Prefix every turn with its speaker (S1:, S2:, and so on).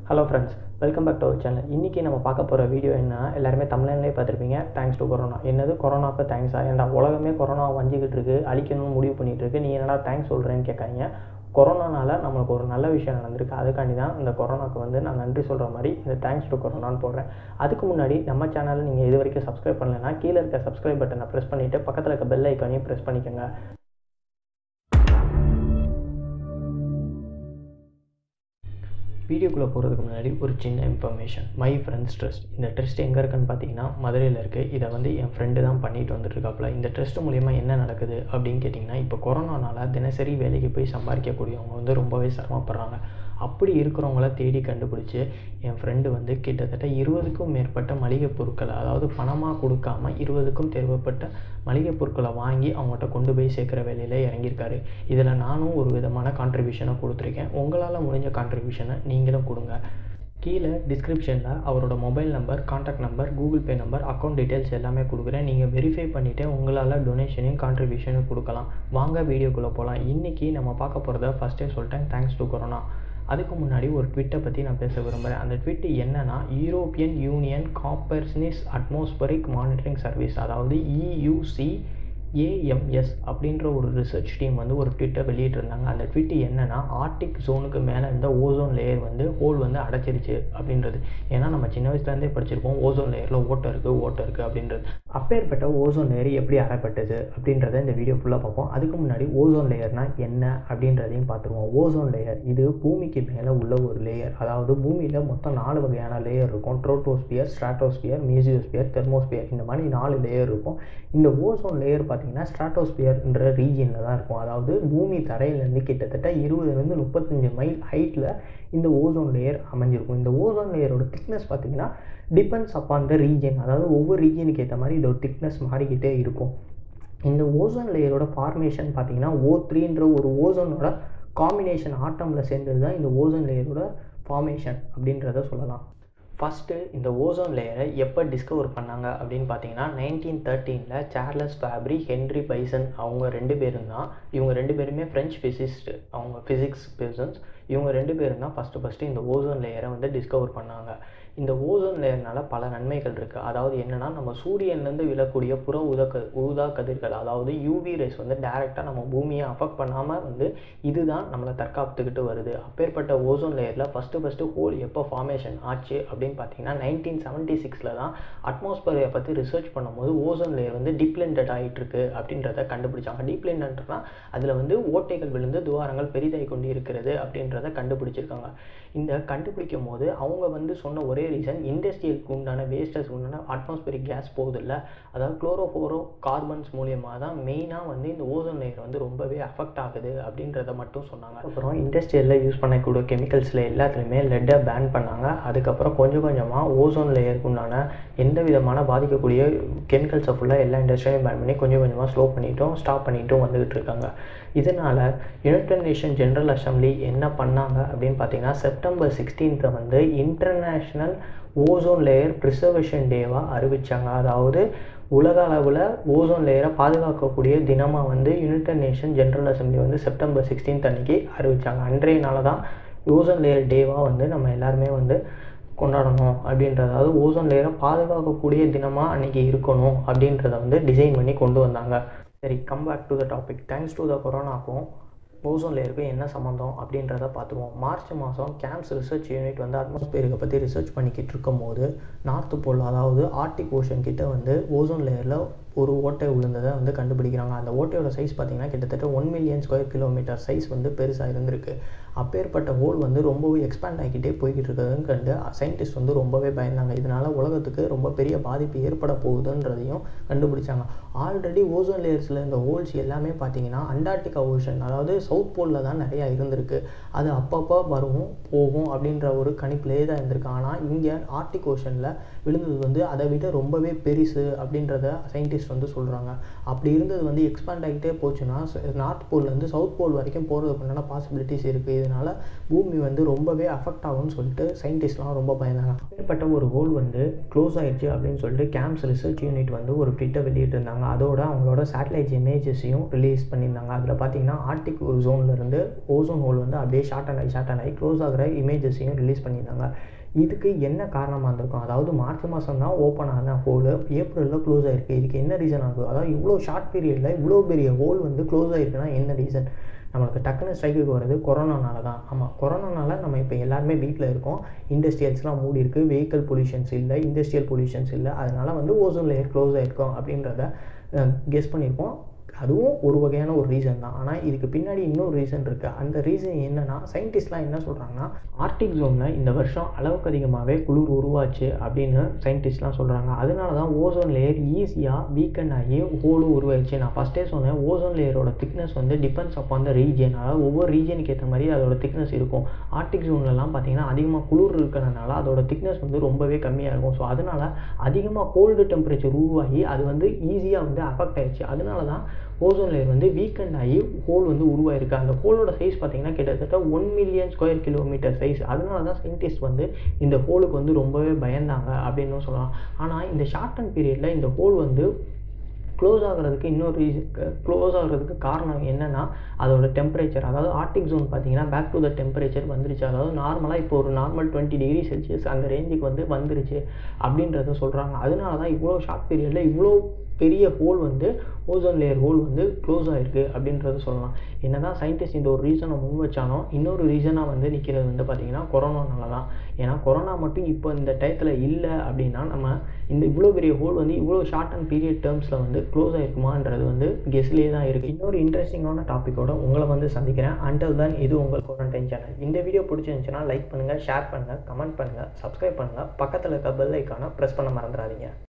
S1: hello friends welcome back to our channel இன்றைக்கி நம்ம பார்க்க போகிற வீடியோ என்ன எல்லாருமே தமிழ்லேயே பார்த்துருப்பீங்க தேங்க்ஸ் டு கொரோனா என்னது கொரோனாக்கு தேங்க்ஸா ஏன்டா உலகமே கொரோனா வஞ்சிக்கிட்டு இருக்கு அழிக்கணும்னு முடிவு பண்ணிகிட்டு இருக்கு நீ என்னடா தேங்க்ஸ் சொல்கிறேன்னு கேட்காதீங்க கொரோனானால நம்மளுக்கு ஒரு நல்ல விஷயம் நடந்திருக்கு அதுக்காண்டி தான் இந்த கொரோனாக்கு வந்து நான் நன்றி சொல்கிற மாதிரி இந்த தேங்க்ஸ் டு கொரோனான்னு போடுறேன் அதுக்கு முன்னாடி நம்ம சேனலை நீங்கள் இது வரைக்கும் சப்ஸ்கிரைப் பண்ணலைன்னா கீழே இருக்க சப்ஸ்கிரைப் பட்டனை ப்ரெஸ் பண்ணிவிட்டு பக்கத்தில் இருக்க பெல் ஐக்கானையும் ப்ரெஸ் பண்ணிக்கோங்க வீடியோக்குள்ளே போகிறதுக்கு முன்னாடி ஒரு சின்ன இன்ஃபர்மேஷன் மை ஃப்ரெண்ட்ஸ் ட்ரஸ்ட் இந்த ட்ரஸ்ட் எங்கே இருக்குன்னு பார்த்தீங்கன்னா மதுரையில் இருக்குது இதை வந்து என் ஃப்ரெண்டு தான் பண்ணிட்டு வந்துட்டுருக்காப்புல இந்த ட்ரஸ்ட் மூலிமா என்ன நடக்குது அப்படின்னு கேட்டிங்கன்னா இப்போ கொரோனானால தினசரி வேலைக்கு போய் சம்பாதிக்கக்கூடியவங்க வந்து ரொம்பவே சிரமப்படுறாங்க அப்படி இருக்கிறவங்கள தேடி கண்டுபிடிச்சி என் ஃப்ரெண்டு வந்து கிட்டத்தட்ட இருபதுக்கும் மேற்பட்ட மளிகை பொருட்களை அதாவது பணமாக கொடுக்காம இருபதுக்கும் தேவைப்பட்ட மளிகை பொருட்களை வாங்கி அவங்கள்ட்ட கொண்டு போய் சேர்க்குற வேலையில் இறங்கியிருக்காரு இதில் நானும் ஒரு விதமான கான்ட்ரிபியூஷனை கொடுத்துருக்கேன் உங்களால் முடிஞ்ச கான்ட்ரிபியூஷனை நீங்களும் கொடுங்க கீழே டிஸ்கிரிப்ஷனில் அவரோட mobile number contact number Google Pay number account details எல்லாமே கொடுக்குறேன் நீங்கள் வெரிஃபை பண்ணிவிட்டு உங்களால் டொனேஷனையும் கான்ட்ரிபியூஷனும் கொடுக்கலாம் வாங்க வீடியோக்குள்ளே போகலாம் இன்றைக்கி நம்ம பார்க்க போகிறத ஃபஸ்ட்டே சொல்லிட்டேன் தேங்க்ஸ் டு கொரோனா அதுக்கு முன்னாடி ஒரு ட்விட்டை பற்றி நான் பேச விரும்புகிறேன் அந்த ட்விட் என்னன்னா European Union Copernicus atmospheric monitoring service அதாவது இயூசி ஏஎம்எஸ் அப்படின்ற ஒரு ரிசர்ச் டீம் வந்து ஒரு ட்விட்டை வெளியிட்டிருந்தாங்க அந்த ட்விட் என்னென்னா ஆர்டிக் ஜோனுக்கு மேலே இருந்த ஓசோன் லேயர் வந்து ஹோல் வந்து அடைச்சிருச்சு அப்படின்றது ஏன்னா நம்ம சின்ன வயசுலேருந்தே படிச்சிருப்போம் ஓசோன் லேயரில் ஓட்டம் இருக்குது ஓட்டம் இருக்குது அப்படின்றது அப்பேற்பட்ட ஓசோன் லேயர் எப்படி அடைப்பட்டது அப்படின்றத இந்த வீடியோ ஃபுல்லாக பார்ப்போம் அதுக்கு முன்னாடி ஓசோன் லேயர்னால் என்ன அப்படின்றதையும் பார்த்துருவோம் ஓசோன் லேயர் இது பூமிக்கு மேலே உள்ள ஒரு லேயர் அதாவது பூமியில் மொத்தம் நாலு வகையான லேயர் இருக்கும் ட்ரோட்டோஸ்பியர் ஸ்ட்ராட்டோஸ்பியர் மியூசியோஸ்பியர் தெர்மோஸ்பியர் இந்த மாதிரி நாலு லேயர் இருக்கும் இந்த ஓசோன் லேயர் பார்த்தீங்கன்னா ஸ்ட்ராட்டோஸ்பியர்ன்ற ரீஜியனில் தான் இருக்கும் அதாவது பூமி தரையிலேருந்து கிட்டத்தட்ட இருபதுலேருந்து முப்பத்தஞ்சு மைல் ஹைட்டில் இந்த ஓசோன் லேயர் அமைஞ்சிருக்கும் இந்த ஓசோன் லேயரோட திக்னஸ் பார்த்தீங்கன்னா டிபெண்ட்ஸ் அப்பான் த ரீஜன் அதாவது ஒவ்வொரு ரீஜனுக்கு ஏற்ற மாதிரி இதோட திக்னஸ் மாறிக்கிட்டே இருக்கும் இந்த ஓசோன் லேயரோட ஃபார்மேஷன் பார்த்தீங்கன்னா ஓ த்ரீன்ற ஒரு ஓசோனோட காம்பினேஷன் ஆட்டமில் சேர்ந்தது தான் இந்த ஓசோன் லேயரோட ஃபார்மேஷன் அப்படின்றத சொல்லலாம் ஃபஸ்ட்டு இந்த ஓசோன் லேயரை எப்போ டிஸ்கவர் பண்ணாங்க அப்படின்னு பார்த்தீங்கன்னா நைன்டீன் தேர்ட்டீனில் சார்லஸ் ஃபேப்ரி ஹென்ரி பைசன் அவங்க ரெண்டு பேரும் தான் இவங்க ரெண்டு பேருமே ஃப்ரெஞ்ச் ஃபிசிஸ்ட் அவங்க ஃபிசிக்ஸ் பர்சன்ஸ் இவங்க ரெண்டு பேரும் தான் ஃபஸ்ட்டு ஃபஸ்ட்டு இந்த ஓசோன் லேயரை வந்து டிஸ்கவர் பண்ணாங்க இந்த ஓசோன் லேயர்னால பல நன்மைகள் இருக்குது அதாவது என்னென்னா நம்ம சூரியன்லேருந்து விழக்கூடிய புற ஊதா க ஊதா கதிர்கள் அதாவது யூவி ரேஸ் வந்து டேரெக்டாக நம்ம பூமியை அஃபெக்ட் பண்ணாமல் வந்து இதுதான் நம்மளை தற்காத்துக்கிட்டு வருது அப்பேற்பட்ட ஓசோன் லேயரில் ஃபஸ்ட்டு ஃபஸ்ட்டு ஹோல் எப்போ ஃபார்மேஷன் ஆச்சு அப்படின்னு பார்த்தீங்கன்னா நைன்டீன் செவன்ட்டி சிக்ஸில் தான் அட்மாஸ்பியரை பற்றி ரிசர்ச் பண்ணும்போது ஓசோன் லேயர் வந்து டிப்ளெண்டட் ஆகிட்டுருக்கு அப்படின்றத கண்டுபிடிச்சாங்க டிப்ளெண்டட்னா அதில் வந்து ஓட்டைகள் விழுந்து துவாரங்கள் பெரிதாகி கொண்டு இருக்கிறது அப்படின்றத கண்டுபிடிச்சிருக்காங்க இந்த கண்டுபிடிக்கும் போது அவங்க வந்து சொன்ன ஒரே ரீசன் இண்டஸ்ட்ரியலுக்கு உண்டான வேஸ்டஸ் உண்டான அட்மாஸ்பியரிக் கேஸ் போகுது இல்லை அதாவது குளோரோஃபோரோ கார்பன்ஸ் மூலியமாக தான் மெயினாக வந்து இந்த ஓசோன் லேயர் வந்து ரொம்பவே அஃபெக்ட் ஆகுது அப்படின்றத மட்டும் சொன்னாங்க அப்புறம் இண்டஸ்ட்ரியலில் யூஸ் பண்ணக்கூடிய கெமிக்கல்ஸில் எல்லாத்துலேயுமே லெட்டை பேன் பண்ணாங்க அதுக்கப்புறம் கொஞ்சம் கொஞ்சமாக ஓசோன் லேயருக்கு உண்டான எந்த விதமான பாதிக்கக்கூடிய கெமிக்கல்ஸை ஃபுல்லாக எல்லா இண்டஸ்ட்ரியும் பேன் பண்ணி கொஞ்சம் கொஞ்சமாக ஸ்லோ பண்ணிட்டும் ஸ்டாப் பண்ணிட்டும் வந்துகிட்டு இருக்காங்க இதனால் யுனைடட் நேஷன் ஜென்ரல் அசம்பிளி என்ன பண்ணாங்க அப்படின்னு பார்த்தீங்கன்னா செப்டம்பர் சிக்ஸ்டீன்த்தை வந்து இன்டர்நேஷ்னல் ஓசோன் லேயர் ப்ரிசர்வேஷன் டேவாக அறிவித்தாங்க அதாவது உலக அளவில் ஓசோன் லேயரை பாதுகாக்கக்கூடிய தினமாக வந்து யுனைடட் நேஷன் ஜென்ரல் அசம்பிளி வந்து செப்டம்பர் சிக்ஸ்டீன்த் அன்றைக்கி அறிவித்தாங்க அன்றைய நாள் தான் ஓசோன் லேயர் டேவாக வந்து நம்ம எல்லாருமே வந்து கொண்டாடணும் அப்படின்றத அதாவது ஓசோன் லேயரை பாதுகாக்கக்கூடிய தினமாக அன்றைக்கி இருக்கணும் அப்படின்றத வந்து டிசைன் பண்ணி கொண்டு வந்தாங்க சரி come back to the topic thanks to the கொரோனாக்கும் ஓசோன் லேயருக்கும் என்ன சம்மந்தம் அப்படின்றத பார்த்துருவோம் மார்ச் மாதம் கேம்ப்ஸ் ரிசர்ச் யூனிட் வந்து அட்மாஸ்பியருக்கு பற்றி ரிசர்ச் பண்ணிக்கிட்டு இருக்கும் போது நார்த்து போல் அதாவது ஆர்டிக் ஓஷன் கிட்ட வந்து ஓசோன் லேயரில் ஒரு ஓட்டை விழுந்ததை வந்து கண்டுபிடிக்கிறாங்க அந்த ஓட்டையோட சைஸ் பார்த்திங்கன்னா கிட்டத்தட்ட one million square kilometre size வந்து பெருசாக இருந்திருக்கு அப்பேற்பட்ட ஹோல் வந்து ரொம்பவே எக்ஸ்பேண்ட் ஆகிக்கிட்டே போய்கிட்டு இருக்கிறதுன்னு கண்டு சயின்டிஸ்ட் வந்து ரொம்பவே பயந்தாங்க இதனால் உலகத்துக்கு ரொம்ப பெரிய பாதிப்பு ஏற்பட போகுதுன்றதையும் கண்டுபிடிச்சாங்க ஆல்ரெடி ஓசோன் லேயர்ஸில் இந்த ஹோல்ஸ் எல்லாமே பார்த்தீங்கன்னா அண்டார்டிகா ஓஷன் அதாவது சவுத் போலில் தான் நிறையா இருந்திருக்கு அது அப்பப்போ வரும் போகும் அப்படின்ற ஒரு கணிப்பிலே தான் இருந்திருக்கு ஆனால் இங்கே ஆர்டிக் ஓஷனில் விழுந்தது வந்து அதை விட ரொம்பவே பெருசு அப்படின்றத சயின்டிஸ்ட் வந்து சொல்கிறாங்க அப்படி இருந்தது வந்து எக்ஸ்பேண்ட் ஆகிட்டே போச்சுன்னா நார்த் போல்லேருந்து சவுத் போல் வரைக்கும் போகிறதுக்கு உண்டான பாசிபிலிட்டிஸ் இருக்குது இதனால் பூமி வந்து ரொம்பவே அஃபெக்ட் ஆகும்னு சொல்லிட்டு சயின்டிஸ்ட்லாம் ரொம்ப பயந்தாங்க அப்படிப்பட்ட ஒரு ஹோல் வந்து க்ளோஸ் ஆயிடுச்சு அப்படின்னு சொல்லிட்டு கேம்ப்ஸ் ரிசர்ச் யூனிட் வந்து ஒரு ட்விட்டை வெளியிட்டிருந்தாங்க அதோட அவங்களோட சேட்டலைட் இமேஜஸையும் ரிலீஸ் பண்ணியிருந்தாங்க அதில் பார்த்தீங்கன்னா ஆர்டிக் ஒரு ஜோன்லேருந்து ஓசோன் ஹோல் வந்து அப்படியே ஷார்ட் அண்ட் ஆகி ஷார்ட் அண்ட் ஆகி க்ளோஸ் ஆகிற இமேஜஸையும் ரிலீஸ் பண்ணியிருந்தாங்க இதுக்கு என்ன காரணமாக இருந்திருக்கும் அதாவது மார்ச் மாதம் தான் ஓப்பன் ஆன ஹோலு ஏப்ரலில் க்ளோஸ் ஆகிருக்கு இதுக்கு என்ன ரீசன் ஆகும் அதாவது இவ்வளோ ஷார்ட் பீரியடில் இவ்வளோ பெரிய ஹோல் வந்து க்ளோஸ் ஆகிருக்குன்னா என்ன ரீசன் நம்மளுக்கு டக்குன்னு ஸ்ட்ரைக்குக்கு வருது கொரோனானால தான் ஆமாம் கொரோனானால நம்ம இப்போ எல்லாருமே வீட்டில் இருக்கோம் இண்டஸ்ட்ரியல்ஸ்லாம் மூடி இருக்குது வெஹிக்கல் பொல்யூஷன்ஸ் இல்லை இண்டஸ்ட்ரியல் பொல்யூஷன்ஸ் இல்லை அதனால் வந்து ஓசோன் லேயர் க்ளோஸ் ஆகிருக்கும் அப்படின்றத கெஸ் பண்ணியிருப்போம் அதுவும் ஒரு வகையான ஒரு ரீசன் தான் ஆனால் இதுக்கு பின்னாடி இன்னொரு ரீசன் இருக்குது அந்த ரீசன் என்னென்னா சயின்டிஸ்ட்லாம் என்ன சொல்கிறாங்கன்னா ஆர்டிக் ஜோனில் இந்த வருஷம் அளவுக்கு அதிகமாகவே குளிர் உருவாச்சு அப்படின்னு சயின்டிஸ்ட்லாம் சொல்கிறாங்க அதனால தான் ஓசோன் லேயர் ஈஸியாக வீக்கன் ஆகி ஹோலும் உருவாயிடுச்சு நான் ஃபஸ்ட்டே சொன்னேன் ஓசோன் லேயரோட திக்னஸ் வந்து டிபெண்ட்ஸ் அப்பான் த ரீஜன் அதாவது ஒவ்வொரு ரீஜனுக்கு ஏற்ற மாதிரி அதோட திக்னஸ் இருக்கும் ஆர்டிக் ஜோன்லலாம் பார்த்தீங்கன்னா அதிகமாக குளிர் இருக்கிறதுனால அதோட திக்னஸ் வந்து ரொம்பவே கம்மியாக இருக்கும் ஸோ அதனால் அதிகமாக கோல்டு டெம்பரேச்சர் உருவாகி அது வந்து ஈஸியாக வந்து அஃபெக்ட் ஆயிடுச்சு அதனால தான் ஓசோன் லேயர் வந்து வீக்கெண்ட் ஆகி ஹோல் வந்து உருவாயிருக்கு அந்த ஹோலோட சைஸ் பார்த்தீங்கன்னா கிட்டத்தட்ட one million square kilometre size அதனால தான் சயின்டிஸ்ட் வந்து இந்த ஹோலுக்கு வந்து ரொம்பவே பயந்தாங்க அப்படின்னு சொல்லலாம் ஆனால் இந்த ஷார்ட் அண்ட் பீரியடில் இந்த ஹோல் வந்து க்ளோஸ் ஆகிறதுக்கு இன்னொரு ரீசன் க்ளோஸ் ஆகிறதுக்கு காரணம் என்னென்னா அதோட டெம்பரேச்சர் அதாவது ஆர்டிக் ஜோன் பார்த்தீங்கன்னா பேக் டு த டெம்பரேச்சர் வந்துருச்சு அதாவது நார்மலாக இப்போ ஒரு நார்மல் டுவெண்ட்டி டிகிரி செல்சியஸ் அந்த ரேஞ்சுக்கு வந்து வந்துருச்சு அப்படின்றத சொல்கிறாங்க அதனால தான் இவ்வளோ ஷார்ட் பீரியடில் இவ்வளோ பெரிய ஹோல் வந்து ஓசோன் லேயர் ஹோல் வந்து க்ளோஸ் ஆகிருக்கு அப்படின்றது சொல்லலாம் என்ன தான் சயின்டிஸ்ட் இந்த ஒரு ரீசனை முன் வச்சாலும் இன்னொரு ரீசனாக வந்து நிற்கிறது வந்து பார்த்திங்கன்னா கொரோனானால தான் ஏன்னா கொரோனா மட்டும் இப்போ இந்த டயத்தில் இல்லை அப்படின்னா நம்ம இந்த இவ்வளோ பெரிய ஹோல் வந்து இவ்வளோ ஷார்ட் அண்ட் பீரியட் டேர்ம்ஸில் வந்து க்ளோஸ் ஆகிருக்குமான்றது வந்து கெஸ்லேயே தான் இருக்குது இன்னொரு இன்ட்ரெஸ்டிங்கான டாப்பிக்கோட உங்களை வந்து சந்திக்கிறேன் அண்டல் தான் இது உங்கள் குவாரண்டைன் சேனல் இந்த வீடியோ பிடிச்சிருந்துச்சுன்னா லைக் பண்ணுங்கள் ஷேர் பண்ணுங்கள் கமெண்ட் பண்ணுங்கள் சப்ஸ்கிரைப் பண்ணுங்கள் பக்கத்தில் இருக்க பெல் ஐக்கானை ப்ரெஸ் பண்ண மறந்துடாதீங்க